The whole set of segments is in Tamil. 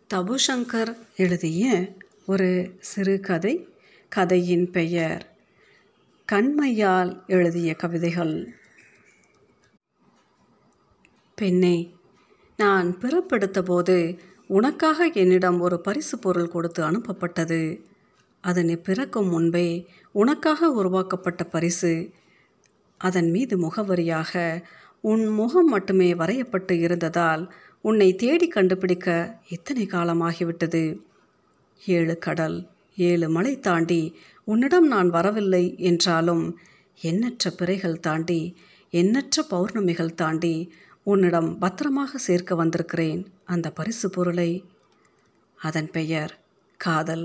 தபுசங்கர் எழுதிய ஒரு சிறுகதை கதையின் பெயர் கண்மையால் எழுதிய கவிதைகள் பெண்ணே நான் பிறப்பெடுத்தபோது உனக்காக என்னிடம் ஒரு பரிசு பொருள் கொடுத்து அனுப்பப்பட்டது அது நீ பிறக்கும் முன்பே உனக்காக உருவாக்கப்பட்ட பரிசு அதன் மீது முகவரியாக உன் முகம் மட்டுமே வரையப்பட்டு இருந்ததால் உன்னை தேடி கண்டுபிடிக்க இத்தனை காலமாகிவிட்டது ஏழு கடல் ஏழு மலை தாண்டி உன்னிடம் நான் வரவில்லை என்றாலும் எண்ணற்ற பிறைகள் தாண்டி எண்ணற்ற பௌர்ணமிகள் தாண்டி உன்னிடம் பத்திரமாக சேர்க்க வந்திருக்கிறேன் அந்த பரிசு பொருளை அதன் பெயர் காதல்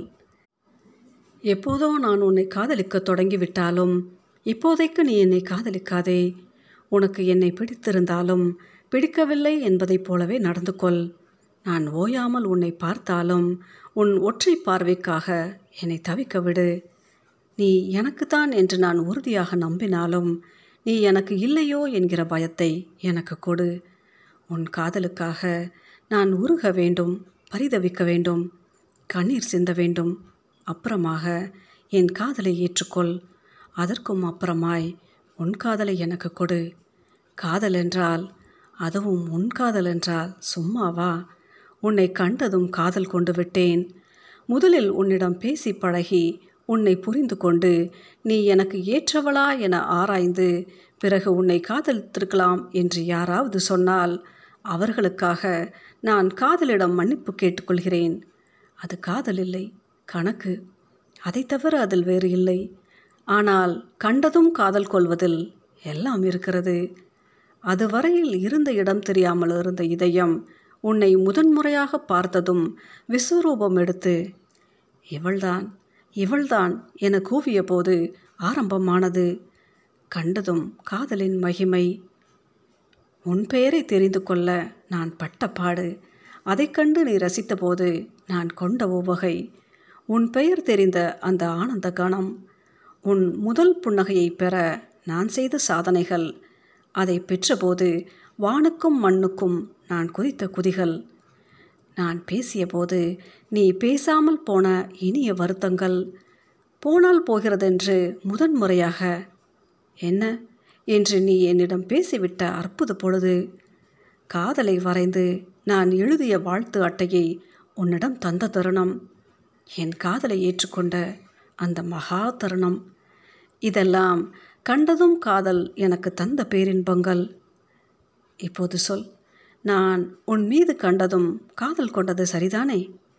எப்போதோ நான் உன்னை காதலிக்க தொடங்கிவிட்டாலும் இப்போதைக்கு நீ என்னை காதலிக்காதே உனக்கு என்னை பிடித்திருந்தாலும் பிடிக்கவில்லை என்பதைப் போலவே நடந்து கொள் நான் ஓயாமல் உன்னை பார்த்தாலும் உன் ஒற்றை பார்வைக்காக என்னை தவிக்க விடு நீ எனக்குத்தான் என்று நான் உறுதியாக நம்பினாலும் நீ எனக்கு இல்லையோ என்கிற பயத்தை எனக்கு கொடு உன் காதலுக்காக நான் உருக வேண்டும் பரிதவிக்க வேண்டும் கண்ணீர் சிந்த வேண்டும் அப்புறமாக என் காதலை ஏற்றுக்கொள் அதற்கும் அப்புறமாய் உன் காதலை எனக்கு கொடு காதல் என்றால் அதுவும் உன் காதல் என்றால் சும்மாவா உன்னை கண்டதும் காதல் கொண்டு விட்டேன் முதலில் உன்னிடம் பேசி பழகி உன்னை புரிந்து கொண்டு நீ எனக்கு ஏற்றவளா என ஆராய்ந்து பிறகு உன்னை காதலித்திருக்கலாம் என்று யாராவது சொன்னால் அவர்களுக்காக நான் காதலிடம் மன்னிப்பு கேட்டுக்கொள்கிறேன் அது காதல் இல்லை கணக்கு அதை தவிர அதில் வேறு இல்லை ஆனால் கண்டதும் காதல் கொள்வதில் எல்லாம் இருக்கிறது அதுவரையில் இருந்த இடம் தெரியாமல் இருந்த இதயம் உன்னை முதன்முறையாக பார்த்ததும் விஸ்வரூபம் எடுத்து இவள்தான் இவள்தான் என கூவிய போது ஆரம்பமானது கண்டதும் காதலின் மகிமை உன் பெயரை தெரிந்து கொள்ள நான் பட்ட பாடு அதை கண்டு நீ ரசித்தபோது நான் கொண்ட உவகை உன் பெயர் தெரிந்த அந்த ஆனந்த கணம் உன் முதல் புன்னகையை பெற நான் செய்த சாதனைகள் அதை பெற்றபோது வானுக்கும் மண்ணுக்கும் நான் குதித்த குதிகள் நான் பேசியபோது நீ பேசாமல் போன இனிய வருத்தங்கள் போனால் போகிறதென்று முதன்முறையாக என்ன என்று நீ என்னிடம் பேசிவிட்ட அற்புத பொழுது காதலை வரைந்து நான் எழுதிய வாழ்த்து அட்டையை உன்னிடம் தந்த தருணம் என் காதலை ஏற்றுக்கொண்ட அந்த மகா தருணம் இதெல்லாம் கண்டதும் காதல் எனக்கு தந்த பேரின்பங்கள் இப்போது சொல் நான் உன் மீது கண்டதும் காதல் கொண்டது சரிதானே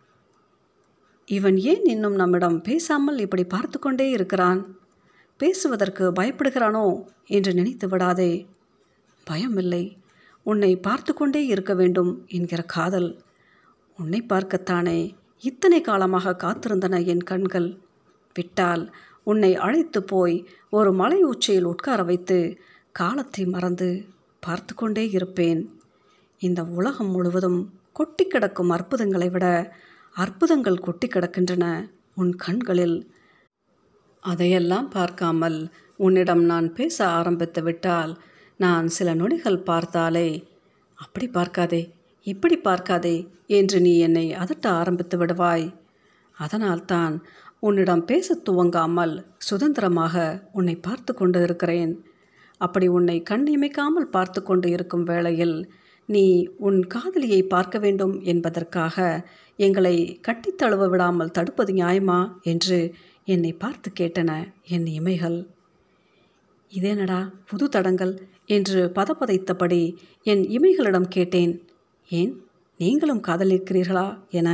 இவன் ஏன் இன்னும் நம்மிடம் பேசாமல் இப்படி பார்த்து கொண்டே இருக்கிறான் பேசுவதற்கு பயப்படுகிறானோ என்று நினைத்து விடாதே பயமில்லை உன்னை பார்த்து கொண்டே இருக்க வேண்டும் என்கிற காதல் உன்னை பார்க்கத்தானே இத்தனை காலமாக காத்திருந்தன என் கண்கள் விட்டால் உன்னை அழைத்து போய் ஒரு மலை உச்சியில் உட்கார வைத்து காலத்தை மறந்து பார்த்து கொண்டே இருப்பேன் இந்த உலகம் முழுவதும் கொட்டி கிடக்கும் அற்புதங்களை விட அற்புதங்கள் கொட்டி கிடக்கின்றன உன் கண்களில் அதையெல்லாம் பார்க்காமல் உன்னிடம் நான் பேச ஆரம்பித்து விட்டால் நான் சில நொடிகள் பார்த்தாலே அப்படி பார்க்காதே இப்படி பார்க்காதே என்று நீ என்னை அதட்ட ஆரம்பித்து விடுவாய் அதனால்தான் உன்னிடம் பேச துவங்காமல் சுதந்திரமாக உன்னை பார்த்து கொண்டு இருக்கிறேன் அப்படி உன்னை கண்ணிமைக்காமல் பார்த்து கொண்டு இருக்கும் வேளையில் நீ உன் காதலியை பார்க்க வேண்டும் என்பதற்காக எங்களை கட்டித் தழுவ விடாமல் தடுப்பது நியாயமா என்று என்னை பார்த்து கேட்டன என் இமைகள் இதேனடா புது தடங்கள் என்று பதப்பதைத்தபடி என் இமைகளிடம் கேட்டேன் ஏன் நீங்களும் காதலிக்கிறீர்களா என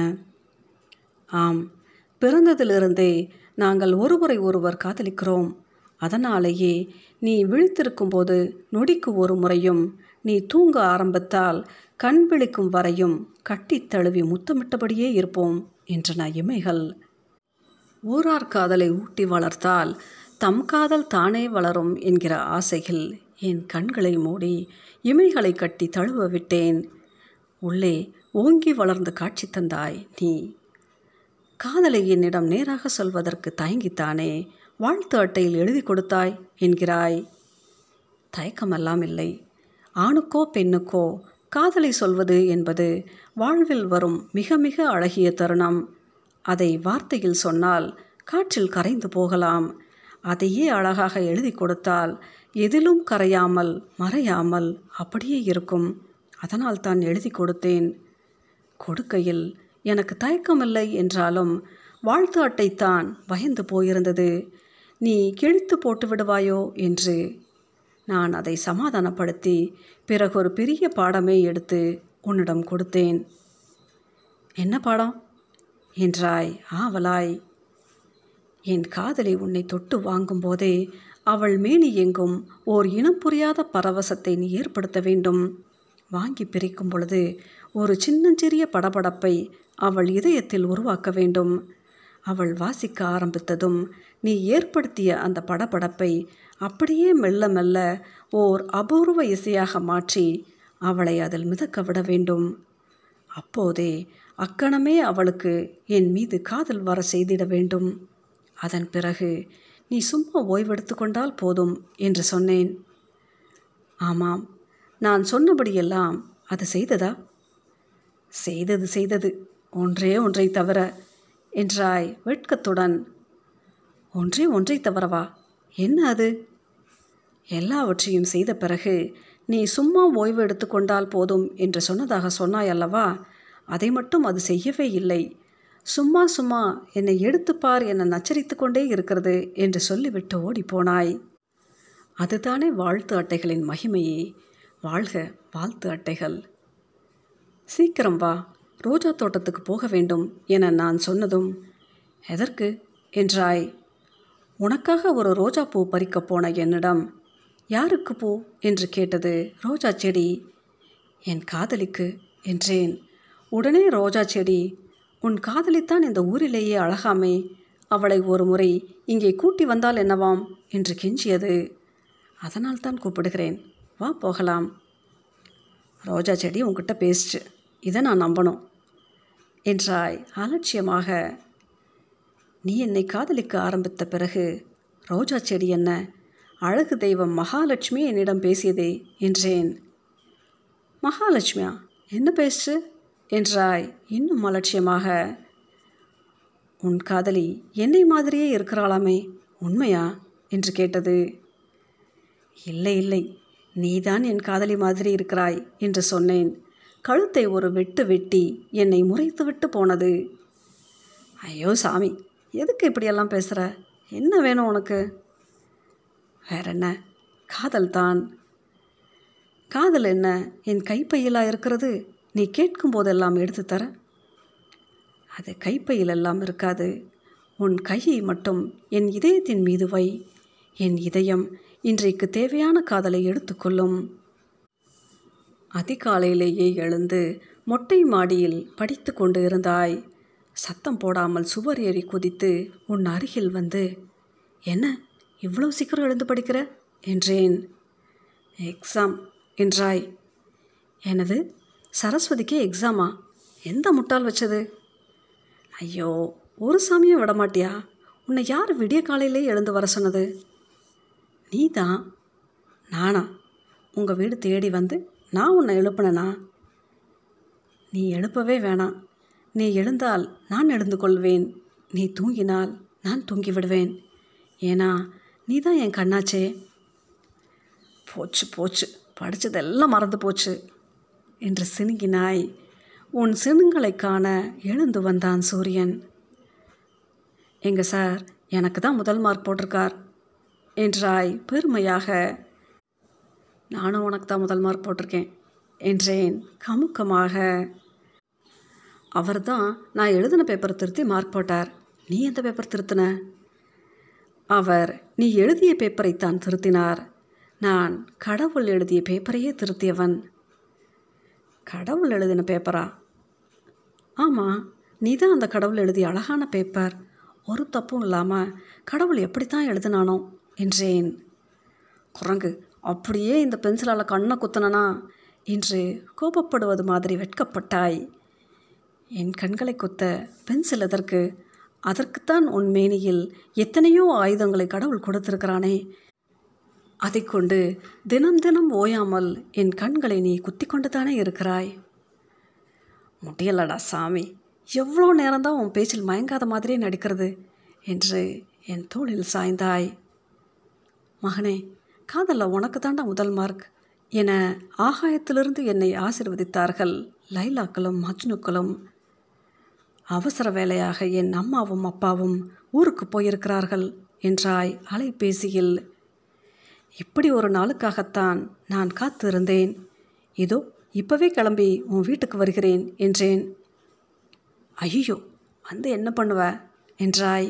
ஆம் பிறந்ததிலிருந்தே நாங்கள் ஒருவரை ஒருவர் காதலிக்கிறோம் அதனாலேயே நீ விழித்திருக்கும்போது நொடிக்கு ஒரு முறையும் நீ தூங்க ஆரம்பித்தால் கண் விழிக்கும் வரையும் கட்டித் தழுவி முத்தமிட்டபடியே இருப்போம் என்றன இமைகள் ஊரார் காதலை ஊட்டி வளர்த்தால் தம் காதல் தானே வளரும் என்கிற ஆசையில் என் கண்களை மூடி இமைகளை கட்டி தழுவ விட்டேன் உள்ளே ஓங்கி வளர்ந்து காட்சி தந்தாய் நீ காதலை என்னிடம் நேராக சொல்வதற்கு தயங்கித்தானே வாழ்த்து அட்டையில் எழுதி கொடுத்தாய் என்கிறாய் தயக்கமெல்லாம் இல்லை ஆணுக்கோ பெண்ணுக்கோ காதலை சொல்வது என்பது வாழ்வில் வரும் மிக மிக அழகிய தருணம் அதை வார்த்தையில் சொன்னால் காற்றில் கரைந்து போகலாம் அதையே அழகாக எழுதி கொடுத்தால் எதிலும் கரையாமல் மறையாமல் அப்படியே இருக்கும் அதனால் தான் எழுதி கொடுத்தேன் கொடுக்கையில் எனக்கு தயக்கமில்லை என்றாலும் வாழ்த்து அட்டைத்தான் பயந்து போயிருந்தது நீ கிழித்து போட்டு விடுவாயோ என்று நான் அதை சமாதானப்படுத்தி பிறகு ஒரு பெரிய பாடமே எடுத்து உன்னிடம் கொடுத்தேன் என்ன பாடம் என்றாய் ஆவலாய் என் காதலி உன்னை தொட்டு வாங்கும்போதே அவள் மேனி எங்கும் ஓர் இனம் புரியாத பரவசத்தை நீ ஏற்படுத்த வேண்டும் வாங்கி பிரிக்கும் பொழுது ஒரு சின்னஞ்சிறிய படபடப்பை அவள் இதயத்தில் உருவாக்க வேண்டும் அவள் வாசிக்க ஆரம்பித்ததும் நீ ஏற்படுத்திய அந்த படபடப்பை அப்படியே மெல்ல மெல்ல ஓர் அபூர்வ இசையாக மாற்றி அவளை அதில் மிதக்க விட வேண்டும் அப்போதே அக்கணமே அவளுக்கு என் மீது காதல் வர செய்திட வேண்டும் அதன் பிறகு நீ சும்மா ஓய்வெடுத்து கொண்டால் போதும் என்று சொன்னேன் ஆமாம் நான் சொன்னபடியெல்லாம் அது செய்ததா செய்தது செய்தது ஒன்றே ஒன்றை தவிர என்றாய் வெட்கத்துடன் ஒன்றே ஒன்றை தவிரவா என்ன அது எல்லாவற்றையும் செய்த பிறகு நீ சும்மா ஓய்வு எடுத்துக்கொண்டால் போதும் என்று சொன்னதாக சொன்னாய் அல்லவா அதை மட்டும் அது செய்யவே இல்லை சும்மா சும்மா என்னை எடுத்துப்பார் என நச்சரித்து கொண்டே இருக்கிறது என்று சொல்லிவிட்டு ஓடிப்போனாய் அதுதானே வாழ்த்து அட்டைகளின் மகிமையே வாழ்க வாழ்த்து அட்டைகள் சீக்கிரம் வா ரோஜா தோட்டத்துக்கு போக வேண்டும் என நான் சொன்னதும் எதற்கு என்றாய் உனக்காக ஒரு ரோஜா பூ பறிக்கப் போன என்னிடம் யாருக்கு பூ என்று கேட்டது ரோஜா செடி என் காதலிக்கு என்றேன் உடனே ரோஜா செடி உன் காதலித்தான் இந்த ஊரிலேயே அழகாமே அவளை ஒரு முறை இங்கே கூட்டி வந்தால் என்னவாம் என்று கெஞ்சியது அதனால் தான் கூப்பிடுகிறேன் வா போகலாம் ரோஜா செடி உன்கிட்ட பேசிச்சு இதை நான் நம்பணும் என்றாய் அலட்சியமாக நீ என்னை காதலிக்க ஆரம்பித்த பிறகு ரோஜா செடி என்ன அழகு தெய்வம் மகாலட்சுமி என்னிடம் பேசியதே என்றேன் மகாலட்சுமியா என்ன பேசு என்றாய் இன்னும் அலட்சியமாக உன் காதலி என்னை மாதிரியே இருக்கிறாளாமே உண்மையா என்று கேட்டது இல்லை இல்லை நீதான் என் காதலி மாதிரி இருக்கிறாய் என்று சொன்னேன் கழுத்தை ஒரு வெட்டு வெட்டி என்னை முறைத்துவிட்டு போனது ஐயோ சாமி எதுக்கு இப்படியெல்லாம் பேசுகிற என்ன வேணும் உனக்கு வேற என்ன காதல் தான் காதல் என்ன என் கைப்பையிலா இருக்கிறது நீ கேட்கும் போதெல்லாம் எடுத்து தர அது கைப்பையிலெல்லாம் இருக்காது உன் கையை மட்டும் என் இதயத்தின் மீது வை என் இதயம் இன்றைக்கு தேவையான காதலை எடுத்துக்கொள்ளும் அதிகாலையிலேயே எழுந்து மொட்டை மாடியில் படித்து கொண்டு இருந்தாய் சத்தம் போடாமல் சுவர் ஏறி குதித்து உன் அருகில் வந்து என்ன இவ்வளோ சீக்கிரம் எழுந்து படிக்கிற என்றேன் எக்ஸாம் என்றாய் எனது சரஸ்வதிக்கு எக்ஸாமா எந்த முட்டாள் வச்சது ஐயோ ஒரு சாமியும் விட மாட்டியா உன்னை யார் விடிய காலையிலே எழுந்து வர சொன்னது நீ தான் நானா உங்கள் வீடு தேடி வந்து நான் உன்னை எழுப்பினேனா நீ எழுப்பவே வேணாம் நீ எழுந்தால் நான் எழுந்து கொள்வேன் நீ தூங்கினால் நான் தூங்கி விடுவேன் ஏன்னா நீ தான் என் கண்ணாச்சே போச்சு போச்சு படித்ததெல்லாம் மறந்து போச்சு என்று சினுங்கினாய் உன் சினுங்களை காண எழுந்து வந்தான் சூரியன் எங்க சார் எனக்கு தான் முதல் மார்க் போட்டிருக்கார் என்றாய் பெருமையாக நானும் உனக்கு தான் முதல் மார்க் போட்டிருக்கேன் என்றேன் கமுக்கமாக அவர் தான் நான் எழுதின பேப்பரை திருத்தி மார்க் போட்டார் நீ எந்த பேப்பர் திருத்தின அவர் நீ எழுதிய பேப்பரைத்தான் திருத்தினார் நான் கடவுள் எழுதிய பேப்பரையே திருத்தியவன் கடவுள் எழுதின பேப்பரா ஆமாம் நீ தான் அந்த கடவுள் எழுதிய அழகான பேப்பர் ஒரு தப்பும் இல்லாமல் கடவுள் எப்படித்தான் எழுதினானோ என்றேன் குரங்கு அப்படியே இந்த பென்சிலால் கண்ணை குத்தனனா என்று கோபப்படுவது மாதிரி வெட்கப்பட்டாய் என் கண்களை குத்த பென்சில் எதற்கு அதற்குத்தான் உன் மேனியில் எத்தனையோ ஆயுதங்களை கடவுள் கொடுத்திருக்கிறானே அதை கொண்டு தினம் தினம் ஓயாமல் என் கண்களை நீ குத்தி கொண்டு தானே இருக்கிறாய் முடியலடா சாமி எவ்வளோ நேரம்தான் உன் பேச்சில் மயங்காத மாதிரியே நடிக்கிறது என்று என் தோளில் சாய்ந்தாய் மகனே காதலில் உனக்கு தாண்டா முதல் மார்க் என ஆகாயத்திலிருந்து என்னை ஆசிர்வதித்தார்கள் லைலாக்களும் மஜ்னுக்களும் அவசர வேலையாக என் அம்மாவும் அப்பாவும் ஊருக்கு போயிருக்கிறார்கள் என்றாய் அலைபேசியில் இப்படி ஒரு நாளுக்காகத்தான் நான் காத்திருந்தேன் இதோ இப்பவே கிளம்பி உன் வீட்டுக்கு வருகிறேன் என்றேன் ஐயோ வந்து என்ன பண்ணுவ என்றாய்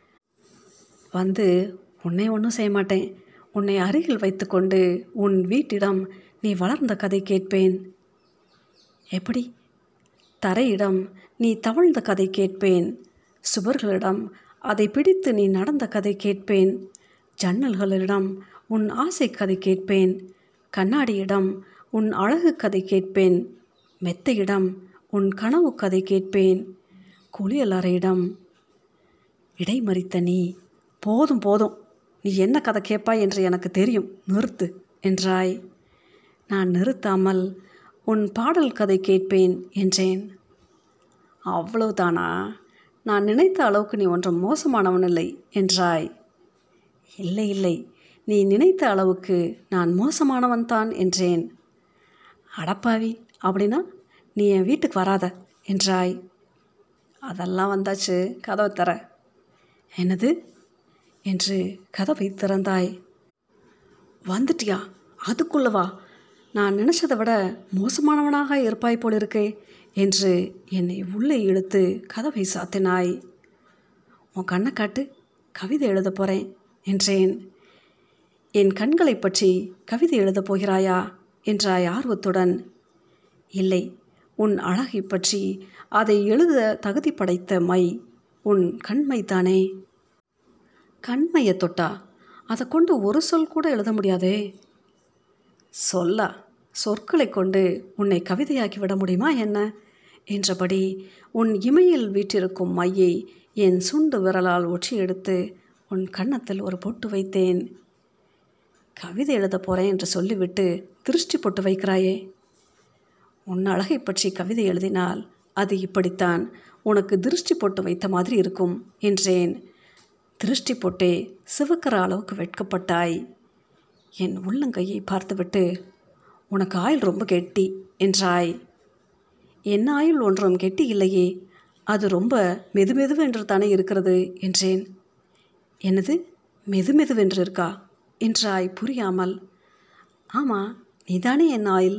வந்து உன்னை ஒன்றும் செய்ய மாட்டேன் உன்னை அருகில் வைத்துக்கொண்டு உன் வீட்டிடம் நீ வளர்ந்த கதை கேட்பேன் எப்படி தரையிடம் நீ தவழ்ந்த கதை கேட்பேன் சுவர்களிடம் அதை பிடித்து நீ நடந்த கதை கேட்பேன் ஜன்னல்களிடம் உன் ஆசை கதை கேட்பேன் கண்ணாடியிடம் உன் அழகு கதை கேட்பேன் மெத்தையிடம் உன் கனவு கதை கேட்பேன் குளியலறையிடம் இடைமறித்த நீ போதும் போதும் நீ என்ன கதை கேட்பாய் என்று எனக்கு தெரியும் நிறுத்து என்றாய் நான் நிறுத்தாமல் உன் பாடல் கதை கேட்பேன் என்றேன் அவ்வளவுதானா நான் நினைத்த அளவுக்கு நீ ஒன்றும் மோசமானவன் இல்லை என்றாய் இல்லை இல்லை நீ நினைத்த அளவுக்கு நான் மோசமானவன் தான் என்றேன் அடப்பாவி அப்படின்னா நீ என் வீட்டுக்கு வராத என்றாய் அதெல்லாம் வந்தாச்சு கதவை தர என்னது என்று கதவை திறந்தாய் வந்துட்டியா அதுக்குள்ளவா நான் நினச்சதை விட மோசமானவனாக இருப்பாய் போல் இருக்கே என்று என்னை உள்ளே இழுத்து கதவை சாத்தினாய் உன் கண்ணை காட்டு கவிதை எழுதப் போகிறேன் என்றேன் என் கண்களை பற்றி கவிதை எழுதப் போகிறாயா என்றாய் ஆர்வத்துடன் இல்லை உன் அழகை பற்றி அதை எழுத தகுதி படைத்த மை உன் கண்மைத்தானே கண்மையை தொட்டா அதை கொண்டு ஒரு சொல் கூட எழுத முடியாதே சொல்லா சொற்களை கொண்டு உன்னை கவிதையாக்கி விட முடியுமா என்ன என்றபடி உன் இமையில் வீற்றிருக்கும் மையை என் சுண்டு விரலால் ஒற்றி எடுத்து உன் கன்னத்தில் ஒரு பொட்டு வைத்தேன் கவிதை எழுத போகிறேன் என்று சொல்லிவிட்டு திருஷ்டி பொட்டு வைக்கிறாயே உன் அழகை பற்றி கவிதை எழுதினால் அது இப்படித்தான் உனக்கு திருஷ்டி பொட்டு வைத்த மாதிரி இருக்கும் என்றேன் திருஷ்டி போட்டே சிவக்கிற அளவுக்கு வெட்கப்பட்டாய் என் உள்ளங்கையை பார்த்துவிட்டு உனக்கு ஆயுள் ரொம்ப கெட்டி என்றாய் என் ஆயுள் ஒன்றும் கெட்டி இல்லையே அது ரொம்ப மெதுமெதுவென்று தானே இருக்கிறது என்றேன் என்னது மெதுமெதுவென்று இருக்கா என்றாய் புரியாமல் ஆமாம் நீதானே என் ஆயில்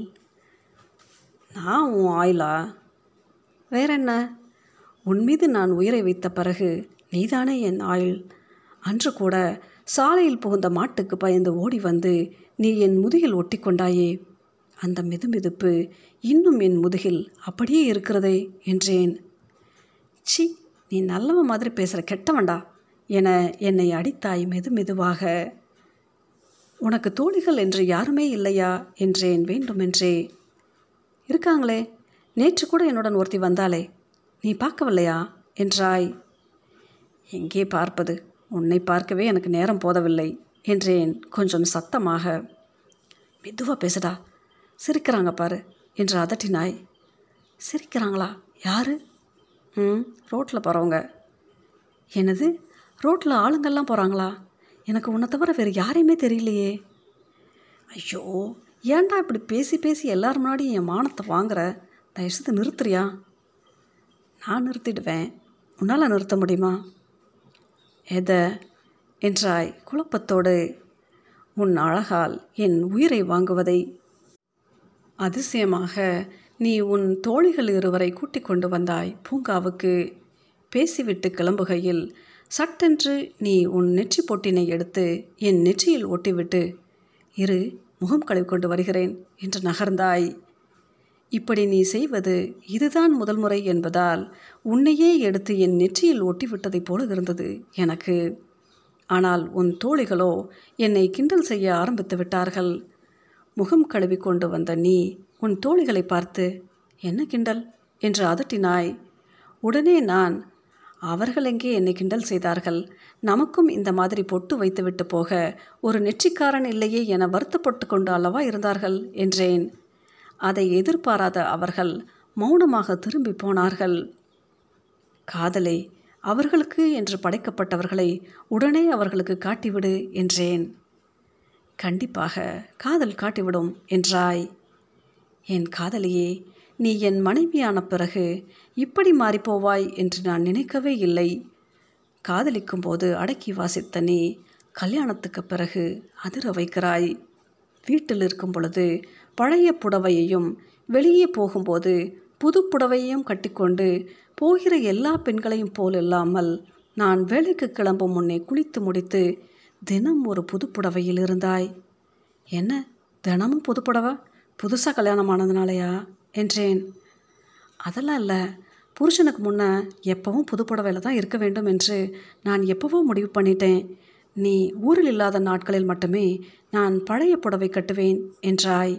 நான் உன் ஆயிலா வேற என்ன உன் மீது நான் உயிரை வைத்த பிறகு நீதானே என் ஆயுள் அன்று கூட சாலையில் புகுந்த மாட்டுக்கு பயந்து ஓடி வந்து நீ என் முதுகில் ஒட்டி கொண்டாயே அந்த மெதுமெதுப்பு இன்னும் என் முதுகில் அப்படியே இருக்கிறதே என்றேன் சி நீ நல்லவன் மாதிரி பேசுகிற கெட்டவன்டா என என்னை அடித்தாய் மெது மெதுவாக உனக்கு தோழிகள் என்று யாருமே இல்லையா என்றேன் வேண்டுமென்றே இருக்காங்களே நேற்று கூட என்னுடன் ஒருத்தி வந்தாளே நீ பார்க்கவில்லையா என்றாய் எங்கே பார்ப்பது உன்னை பார்க்கவே எனக்கு நேரம் போதவில்லை என்றேன் கொஞ்சம் சத்தமாக மெதுவாக பேசுடா சிரிக்கிறாங்க பாரு என்று அதட்டினாய் சிரிக்கிறாங்களா யாரு ம் ரோட்டில் போகிறவங்க என்னது ரோட்டில் ஆளுங்கள்லாம் போகிறாங்களா எனக்கு உன்னை தவிர வேறு யாரையுமே தெரியலையே ஐயோ ஏன்டா இப்படி பேசி பேசி எல்லார் முன்னாடியும் என் மானத்தை வாங்குற தயவுசெய்து நிறுத்துறியா நான் நிறுத்திடுவேன் உன்னால் நிறுத்த முடியுமா எதை என்றாய் குழப்பத்தோடு உன் அழகால் என் உயிரை வாங்குவதை அதிசயமாக நீ உன் தோழிகள் இருவரை கூட்டிக் கொண்டு வந்தாய் பூங்காவுக்கு பேசிவிட்டு கிளம்புகையில் சட்டென்று நீ உன் நெற்றி பொட்டினை எடுத்து என் நெற்றியில் ஒட்டிவிட்டு இரு முகம் கழுவி கொண்டு வருகிறேன் என்று நகர்ந்தாய் இப்படி நீ செய்வது இதுதான் முதல் முறை என்பதால் உன்னையே எடுத்து என் நெற்றியில் ஒட்டிவிட்டதைப் போல இருந்தது எனக்கு ஆனால் உன் தோழிகளோ என்னை கிண்டல் செய்ய ஆரம்பித்து விட்டார்கள் முகம் கழுவி கொண்டு வந்த நீ உன் தோழிகளை பார்த்து என்ன கிண்டல் என்று அதட்டினாய் உடனே நான் அவர்கள் எங்கே என்னை கிண்டல் செய்தார்கள் நமக்கும் இந்த மாதிரி பொட்டு வைத்துவிட்டு போக ஒரு நெற்றிக்காரன் இல்லையே என வருத்தப்பட்டு கொண்டு அல்லவா இருந்தார்கள் என்றேன் அதை எதிர்பாராத அவர்கள் மௌனமாக திரும்பி போனார்கள் காதலை அவர்களுக்கு என்று படைக்கப்பட்டவர்களை உடனே அவர்களுக்கு காட்டிவிடு என்றேன் கண்டிப்பாக காதல் காட்டிவிடும் என்றாய் என் காதலியே நீ என் மனைவியான பிறகு இப்படி மாறிப்போவாய் என்று நான் நினைக்கவே இல்லை காதலிக்கும் போது அடக்கி வாசித்த நீ கல்யாணத்துக்கு பிறகு அதிர வைக்கிறாய் வீட்டில் இருக்கும் பொழுது பழைய புடவையையும் வெளியே போகும்போது புது புடவையையும் கட்டிக்கொண்டு போகிற எல்லா பெண்களையும் போல் இல்லாமல் நான் வேலைக்கு கிளம்பும் முன்னே குளித்து முடித்து தினம் ஒரு புது புடவையில் இருந்தாய் என்ன தினமும் புது புடவை புதுசாக கல்யாணம் ஆனதுனாலயா என்றேன் அதெல்லாம் இல்லை புருஷனுக்கு முன்ன எப்பவும் புது புடவையில் தான் இருக்க வேண்டும் என்று நான் எப்போவோ முடிவு பண்ணிட்டேன் நீ ஊரில் இல்லாத நாட்களில் மட்டுமே நான் பழைய புடவை கட்டுவேன் என்றாய்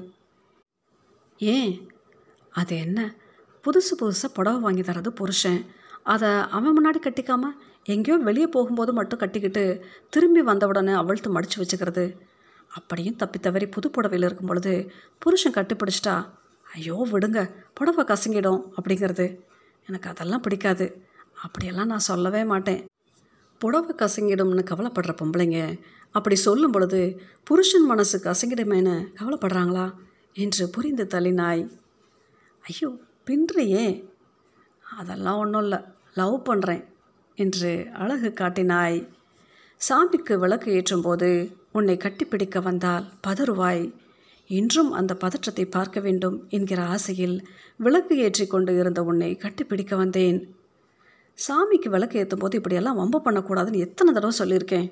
ஏன் அது என்ன புதுசு புதுசாக புடவை வாங்கி தரது புருஷன் அதை அவன் முன்னாடி கட்டிக்காம எங்கேயோ வெளியே போகும்போது மட்டும் கட்டிக்கிட்டு திரும்பி வந்த உடனே அவிழ்த்து மடித்து வச்சுக்கிறது அப்படியும் தப்பி தவறி புது புடவையில் இருக்கும் பொழுது புருஷன் கட்டிப்பிடிச்சிட்டா ஐயோ விடுங்க புடவை கசங்கிடும் அப்படிங்கிறது எனக்கு அதெல்லாம் பிடிக்காது அப்படியெல்லாம் நான் சொல்லவே மாட்டேன் புடவை கசங்கிடும்னு கவலைப்படுற பொம்பளைங்க அப்படி சொல்லும் பொழுது புருஷன் மனசு கசங்கிடுமேன்னு கவலைப்படுறாங்களா என்று புரிந்து தள்ளினாய் ஐயோ பின்றியே அதெல்லாம் ஒன்றும் இல்லை லவ் பண்ணுறேன் என்று அழகு காட்டினாய் சாமிக்கு விளக்கு ஏற்றும்போது உன்னை கட்டிப்பிடிக்க வந்தால் பதறுவாய் இன்றும் அந்த பதற்றத்தை பார்க்க வேண்டும் என்கிற ஆசையில் விளக்கு ஏற்றி கொண்டு இருந்த உன்னை கட்டிப்பிடிக்க வந்தேன் சாமிக்கு விளக்கு ஏற்றும் போது இப்படியெல்லாம் வம்பு பண்ணக்கூடாதுன்னு எத்தனை தடவை சொல்லியிருக்கேன்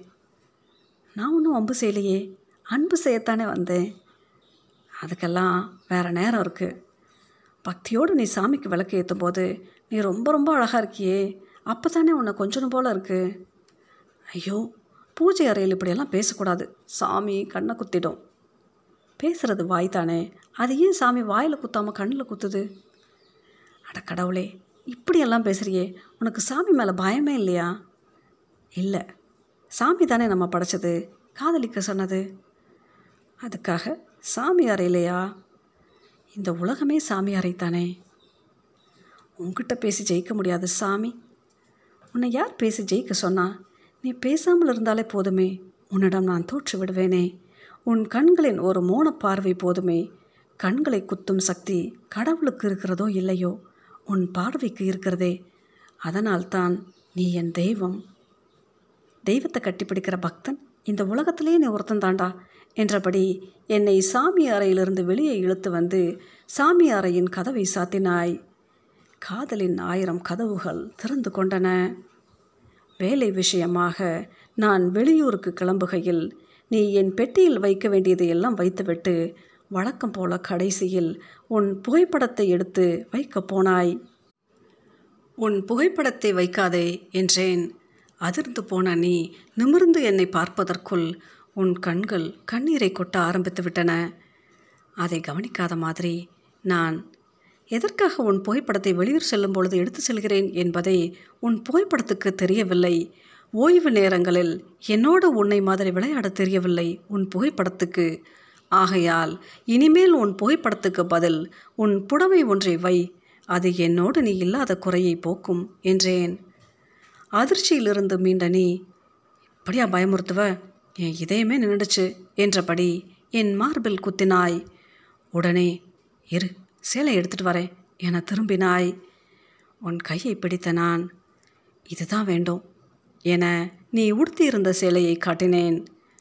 நான் ஒன்றும் வம்பு செய்யலையே அன்பு செய்யத்தானே வந்தேன் அதுக்கெல்லாம் வேறு நேரம் இருக்குது பக்தியோடு நீ சாமிக்கு விளக்கு ஏற்றும் போது நீ ரொம்ப ரொம்ப அழகாக இருக்கியே அப்போ தானே உன்னை கொஞ்சம் போல் இருக்குது ஐயோ பூஜை அறையில் இப்படியெல்லாம் பேசக்கூடாது சாமி கண்ணை குத்திடும் பேசுகிறது வாய் தானே அது ஏன் சாமி வாயில் குத்தாமல் கண்ணில் குத்துது அட கடவுளே இப்படியெல்லாம் பேசுகிறியே உனக்கு சாமி மேலே பயமே இல்லையா இல்லை சாமி தானே நம்ம படைச்சது காதலிக்க சொன்னது அதுக்காக சாமி அறையிலையா இந்த உலகமே சாமி அறை தானே உன்கிட்ட பேசி ஜெயிக்க முடியாது சாமி உன்னை யார் பேசி ஜெயிக்க சொன்னா நீ பேசாமல் இருந்தாலே போதுமே உன்னிடம் நான் தோற்று விடுவேனே உன் கண்களின் ஒரு மோன பார்வை போதுமே கண்களை குத்தும் சக்தி கடவுளுக்கு இருக்கிறதோ இல்லையோ உன் பார்வைக்கு இருக்கிறதே அதனால்தான் நீ என் தெய்வம் தெய்வத்தை கட்டிப்பிடிக்கிற பக்தன் இந்த உலகத்திலே நீ ஒருத்தன் தாண்டா என்றபடி என்னை சாமி அறையிலிருந்து வெளியே இழுத்து வந்து சாமி அறையின் கதவை சாத்தினாய் காதலின் ஆயிரம் கதவுகள் திறந்து கொண்டன வேலை விஷயமாக நான் வெளியூருக்கு கிளம்புகையில் நீ என் பெட்டியில் வைக்க வேண்டியதை எல்லாம் வைத்துவிட்டு வழக்கம் போல கடைசியில் உன் புகைப்படத்தை எடுத்து வைக்கப் போனாய் உன் புகைப்படத்தை வைக்காதே என்றேன் அதிர்ந்து போன நீ நிமிர்ந்து என்னை பார்ப்பதற்குள் உன் கண்கள் கண்ணீரை கொட்ட ஆரம்பித்து விட்டன அதை கவனிக்காத மாதிரி நான் எதற்காக உன் புகைப்படத்தை வெளியூர் செல்லும் பொழுது எடுத்து செல்கிறேன் என்பதை உன் புகைப்படத்துக்கு தெரியவில்லை ஓய்வு நேரங்களில் என்னோடு உன்னை மாதிரி விளையாட தெரியவில்லை உன் புகைப்படத்துக்கு ஆகையால் இனிமேல் உன் புகைப்படத்துக்கு பதில் உன் புடவை ஒன்றை வை அது என்னோடு நீ இல்லாத குறையை போக்கும் என்றேன் அதிர்ச்சியிலிருந்து மீண்ட நீ இப்படியா பயமுறுத்துவ என் இதயமே நின்றுச்சு என்றபடி என் மார்பில் குத்தினாய் உடனே இரு சேலை எடுத்துட்டு வரேன் என திரும்பினாய் உன் கையை பிடித்த நான் இதுதான் வேண்டும் என நீ உடுத்தியிருந்த சேலையை காட்டினேன்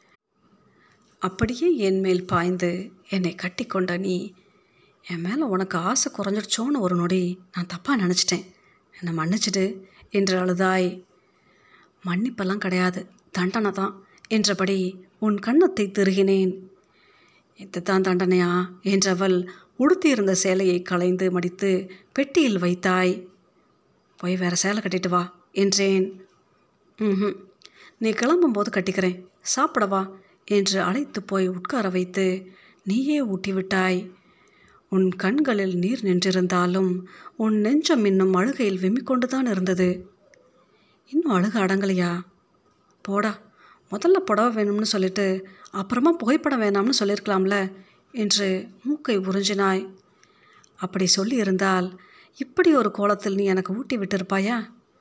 அப்படியே என் மேல் பாய்ந்து என்னை கட்டிக்கொண்ட நீ என் மேலே உனக்கு ஆசை குறைஞ்சிடுச்சோன்னு ஒரு நொடி நான் தப்பாக நினச்சிட்டேன் என்னை மன்னிச்சிடு என்று அழுதாய் மன்னிப்பெல்லாம் கிடையாது தண்டனை தான் என்றபடி உன் கன்னத்தை திருகினேன் இதுதான் தண்டனையா என்றவள் உடுத்தியிருந்த சேலையை களைந்து மடித்து பெட்டியில் வைத்தாய் போய் வேற சேலை கட்டிட்டு வா என்றேன் ம் நீ கிளம்பும்போது கட்டிக்கிறேன் சாப்பிடவா என்று அழைத்து போய் உட்கார வைத்து நீயே ஊட்டிவிட்டாய் உன் கண்களில் நீர் நின்றிருந்தாலும் உன் நெஞ்சம் இன்னும் அழுகையில் விம்மிக்கொண்டு தான் இருந்தது இன்னும் அழுக அடங்கலையா போடா முதல்ல புடவை வேணும்னு சொல்லிட்டு அப்புறமா புகைப்படம் வேணாம்னு சொல்லியிருக்கலாம்ல என்று மூக்கை உறிஞ்சினாய் அப்படி சொல்லியிருந்தால் இப்படி ஒரு கோலத்தில் நீ எனக்கு ஊட்டி விட்டிருப்பாயா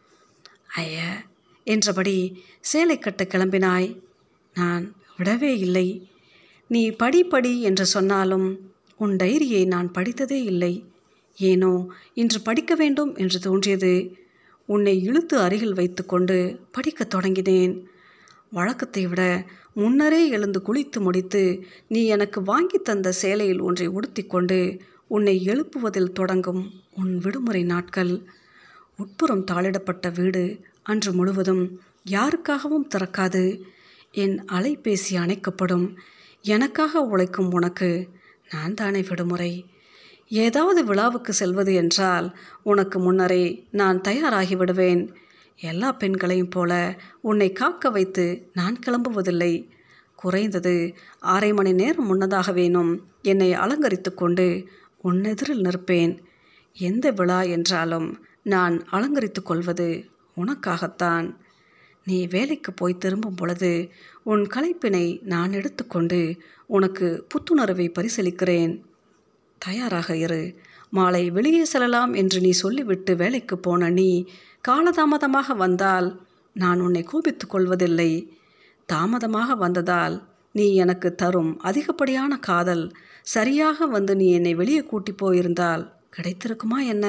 ஐய என்றபடி சேலை கட்ட கிளம்பினாய் நான் விடவே இல்லை நீ படி படி என்று சொன்னாலும் உன் டைரியை நான் படித்ததே இல்லை ஏனோ இன்று படிக்க வேண்டும் என்று தோன்றியது உன்னை இழுத்து அருகில் வைத்துக்கொண்டு படிக்கத் தொடங்கினேன் வழக்கத்தை விட முன்னரே எழுந்து குளித்து முடித்து நீ எனக்கு வாங்கி தந்த சேலையில் ஒன்றை உடுத்திக்கொண்டு உன்னை எழுப்புவதில் தொடங்கும் உன் விடுமுறை நாட்கள் உட்புறம் தாளிடப்பட்ட வீடு அன்று முழுவதும் யாருக்காகவும் திறக்காது என் அலைபேசி அணைக்கப்படும் எனக்காக உழைக்கும் உனக்கு நான் தானே விடுமுறை ஏதாவது விழாவுக்கு செல்வது என்றால் உனக்கு முன்னரே நான் தயாராகி விடுவேன் எல்லா பெண்களையும் போல உன்னை காக்க வைத்து நான் கிளம்புவதில்லை குறைந்தது அரை மணி நேரம் முன்னதாக வேணும் என்னை அலங்கரித்து கொண்டு உன்னெதிரில் நிற்பேன் எந்த விழா என்றாலும் நான் அலங்கரித்து கொள்வது உனக்காகத்தான் நீ வேலைக்கு போய் திரும்பும் பொழுது உன் களைப்பினை நான் எடுத்துக்கொண்டு உனக்கு புத்துணர்வை பரிசளிக்கிறேன் தயாராக இரு மாலை வெளியே செல்லலாம் என்று நீ சொல்லிவிட்டு வேலைக்கு போன நீ காலதாமதமாக வந்தால் நான் உன்னை கோபித்துக் கொள்வதில்லை தாமதமாக வந்ததால் நீ எனக்கு தரும் அதிகப்படியான காதல் சரியாக வந்து நீ என்னை வெளியே கூட்டி போயிருந்தால் கிடைத்திருக்குமா என்ன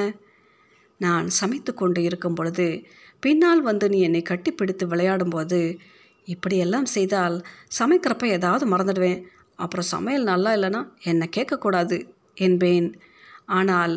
நான் சமைத்து கொண்டு இருக்கும் பொழுது பின்னால் வந்து நீ என்னை கட்டிப்பிடித்து விளையாடும்போது இப்படியெல்லாம் செய்தால் சமைக்கிறப்ப ஏதாவது மறந்துடுவேன் அப்புறம் சமையல் நல்லா இல்லைன்னா என்னை கேட்கக்கூடாது என்பேன் ஆனால்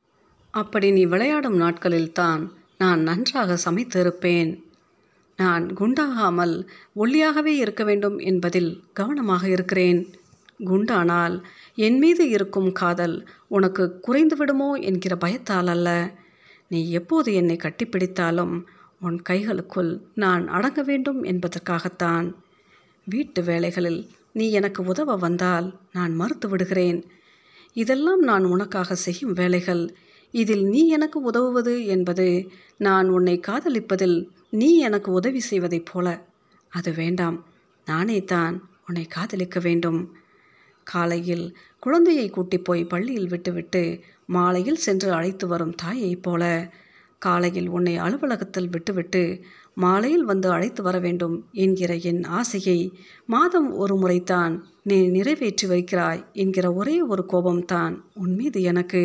அப்படி நீ விளையாடும் நாட்களில்தான் நான் நன்றாக சமைத்திருப்பேன் நான் குண்டாகாமல் ஒல்லியாகவே இருக்க வேண்டும் என்பதில் கவனமாக இருக்கிறேன் குண்டானால் என் மீது இருக்கும் காதல் உனக்கு குறைந்து விடுமோ என்கிற பயத்தால் அல்ல நீ எப்போது என்னை கட்டிப்பிடித்தாலும் உன் கைகளுக்குள் நான் அடங்க வேண்டும் என்பதற்காகத்தான் வீட்டு வேலைகளில் நீ எனக்கு உதவ வந்தால் நான் மறுத்து விடுகிறேன் இதெல்லாம் நான் உனக்காக செய்யும் வேலைகள் இதில் நீ எனக்கு உதவுவது என்பது நான் உன்னை காதலிப்பதில் நீ எனக்கு உதவி செய்வதைப் போல அது வேண்டாம் நானே தான் உன்னை காதலிக்க வேண்டும் காலையில் குழந்தையை கூட்டி போய் பள்ளியில் விட்டுவிட்டு மாலையில் சென்று அழைத்து வரும் தாயைப் போல காலையில் உன்னை அலுவலகத்தில் விட்டுவிட்டு மாலையில் வந்து அழைத்து வர வேண்டும் என்கிற என் ஆசையை மாதம் ஒரு முறைத்தான் நீ நிறைவேற்றி வைக்கிறாய் என்கிற ஒரே ஒரு கோபம்தான் உன் மீது எனக்கு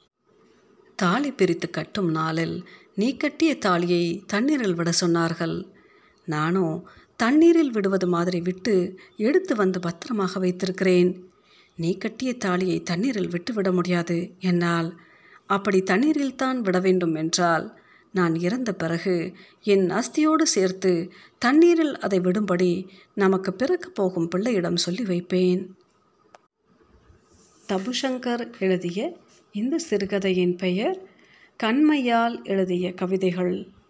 தாலி பிரித்து கட்டும் நாளில் நீ கட்டிய தாலியை தண்ணீரில் விட சொன்னார்கள் நானோ தண்ணீரில் விடுவது மாதிரி விட்டு எடுத்து வந்து பத்திரமாக வைத்திருக்கிறேன் நீ கட்டிய தாலியை தண்ணீரில் விட்டுவிட முடியாது என்னால் அப்படி தண்ணீரில் தான் விட வேண்டும் என்றால் நான் இறந்த பிறகு என் அஸ்தியோடு சேர்த்து தண்ணீரில் அதை விடும்படி நமக்கு பிறக்கப் போகும் பிள்ளையிடம் சொல்லி வைப்பேன் தபுசங்கர் எழுதிய இந்த சிறுகதையின் பெயர் கண்மையால் எழுதிய கவிதைகள்